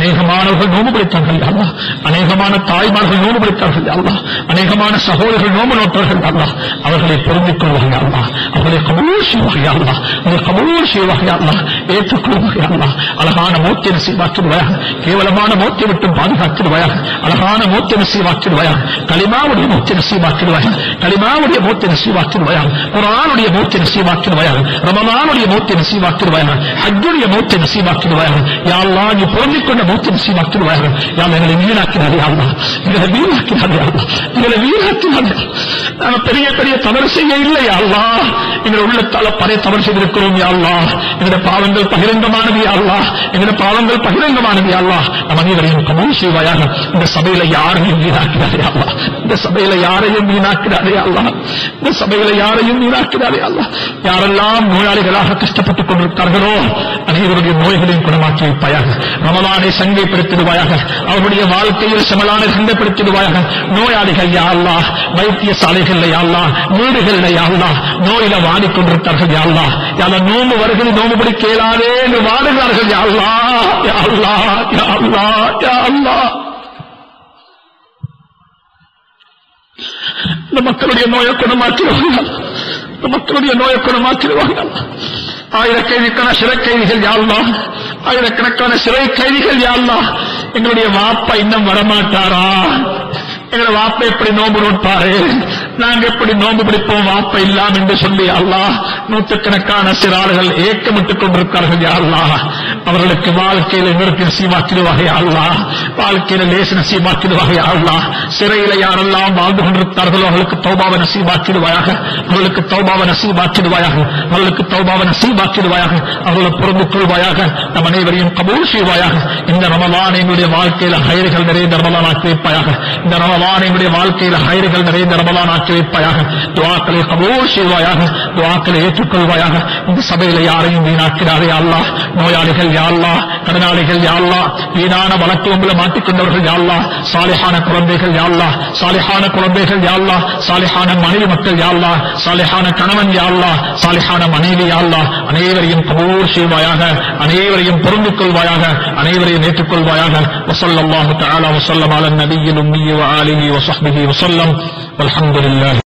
அநேகமானவர்கள் நோம்பு பிடித்தார்கள் யா அல்லாஹ் அநேகமான தாய்மார்கள் நோம்பு பிடித்தார்கள் யா அல்லாஹ் அநேகமான சகோதரர்கள் நோம்பு நோட்டார்கள் யா அல்லாஹ் அவர்களை பொருந்திக் கொள்வார்கள் யா அல்லாஹ் அவர்களை கபூல் செய்வார்கள் யா அல்லாஹ் அவர்களை கபூல் செய்வார்கள் யா அல்லாஹ் ஏற்றுக்கொள்வார்கள் யா அல்லாஹ் அழகான மௌத்திய நசீவாக்கிடுவாயாக கேவலமான மௌத்திய விட்டு பாதுகாக்கிடுவாயாக அழகான மௌத்திய நசீவாக்கிடுவாயாக களிமாவுடைய மௌத்திய நசீவாக்கிடுவாயாக களிமாவுடைய மௌத்திய நசீவாக்கிடுவாயாக குரானுடைய மௌத்திய நசீவாக்கிடுவாயாக ரமலானுடைய மௌத்திய நசீவாக்கிடுவாயாக ஹஜ்ஜுடைய மௌத்திய நசீவாக்கிடுவாயாக யா அல்லாஹ் நீ பொருந்திக் கொண்ட மௌத்திய நசீவாக்கிடுவாயாக யா அல்லாஹ் எங்களை வீணாக்கினாரே யா அல்லாஹ் எங்களை வீணாக்கினாரே யா அல்லாஹ் எங்களை வீணாக்கினாரே நாம பெரிய பெரிய தவறு செய்ய இல்லை யா அல்லாஹ் எங்களை உள்ளத்தால பழைய தவறு செய்திருக்கிறோம் யா அல்லாஹ் எங்களுடைய பாவங்கள் பகிரங்கமானது யா அல்லாஹ் எங்களுடைய பாவங்கள் பகிரங்கமானது யா அல்லாஹ் நம் அனைவரையும் கபூல் செய்வாயாக இந்த சபையில யாரையும் வீணாக்கிறாரே யா அல்லாஹ் இந்த சபையில யாரையும் வீணாக்கிறாரே யா அல்லாஹ் இந்த சபையில யாரையும் வீணாக்கிறாரே யா அல்லாஹ் யாரெல்லாம் நோயாளிகளாக கஷ்டப்பட்டுக் கொண்டிருக்கிறார்களோ அனைவருடைய நோய்களையும் குணமாக்கி வைப்பாயாக ரமலானை சங்கைப்படுத்திடுவாயாக அவருடைய வாழ்க்கையில் சமலானை சங்கைப்படுத்திடுவாயாக நோயாளிகள் யா அல்லாஹ் வைத்தியசாலைகள்ல யா அல்லாஹ் வீடுகள்ல யா அல்லாஹ் நோயில வாடிக்கொண்டிருக்கிறார்கள் யா அல்லாஹ் யார நோம்பு வருகிறது நோம்பு பிடிக்க இயலாதே என்று வாடுகிறார்கள் யா அல்லாஹ் யா அல்லாஹ் யா அல்லாஹ் யா அல்லாஹ் இந்த மக்களுடைய நோயை குணமாக்கிடுவாங்க இந்த மக்களுடைய நோயை குணமாக்கிடுவாங்க ஆயிரக்கணக்கான சிறை கைதிகள் யாழ்லா ஆயிரக்கணக்கான சிறை கைதிகள் யாழ்லா எங்களுடைய வாப்பா இன்னும் வரமாட்டாரா எங்களை வாப்பை எப்படி நோம்பு நோட்பாரு நாங்க எப்படி நோம்பு பிடிப்போம் வாப்ப இல்லாம் என்று சொல்லி அல்லாஹ் நூற்றுக்கணக்கான சிறார்கள் ஏக்கமிட்டுக் கொண்டிருக்கிறார்கள் யா அல்லாஹ் அவர்களுக்கு வாழ்க்கையில் எங்களுக்கு நசீமாக்கிடுவாக யா அல்லாஹ் வாழ்க்கையில லேசு நசீமாக்கிடுவாக யா அல்லாஹ் சிறையில யாரெல்லாம் வாழ்ந்து கொண்டிருக்கிறார்களோ அவர்களுக்கு தௌபாவை நசீபாக்கிடுவாயாக அவர்களுக்கு தௌபாவை நசீபாக்கிடுவாயாக அவர்களுக்கு தௌபாவை நசீபாக்கிடுவாயாக அவர்களை புரிந்து கொள்வாயாக நம் அனைவரையும் கபூல் செய்வாயாக இந்த ரமலான் எங்களுடைய வாழ்க்கையில ஹயர்கள் நிறைந்த ரமலான் ஆக்கி வைப்பாயாக இந்த ரமலான் எங்களுடைய வாழ்க்கையில ஹயர்கள் நிறைந்த ரமலான் ஆக்கி வைப்பாயாக துவாக்களை கபூல் செய்வாயாக துவாக்களை ஏற்றுக்கொள்வாயாக இந்த சபையில யாரையும் வீணாக்கிறாரே அல்லாஹ் நோயாளிகள் யாழ்லா கடனாளிகள் யாழ்லா வீணான வழக்கு உங்களை மாட்டிக்கொண்டவர்கள் யாழ்லா சாலிஹான குழந்தைகள் யாழ்லா சாலிஹான குழந்தைகள் யாழ்லா சாலிஹான மனைவி மக்கள் யாழ்லா சாலிஹான கணவன் யாழ்லா சாலிஹான மனைவி யாழ்லா அனைவரையும் கபூர் செய்வாயாக அனைவரையும் பொருந்திக் கொள்வாயாக அனைவரையும் ஏற்றுக்கொள்வாயாக வசல்லல்லாஹு தஆலா வசல்லம் அலன் நபியில் உம்மி வ ஆலிஹி வ ஸஹ்பிஹி வஸல்லம் والحمد لله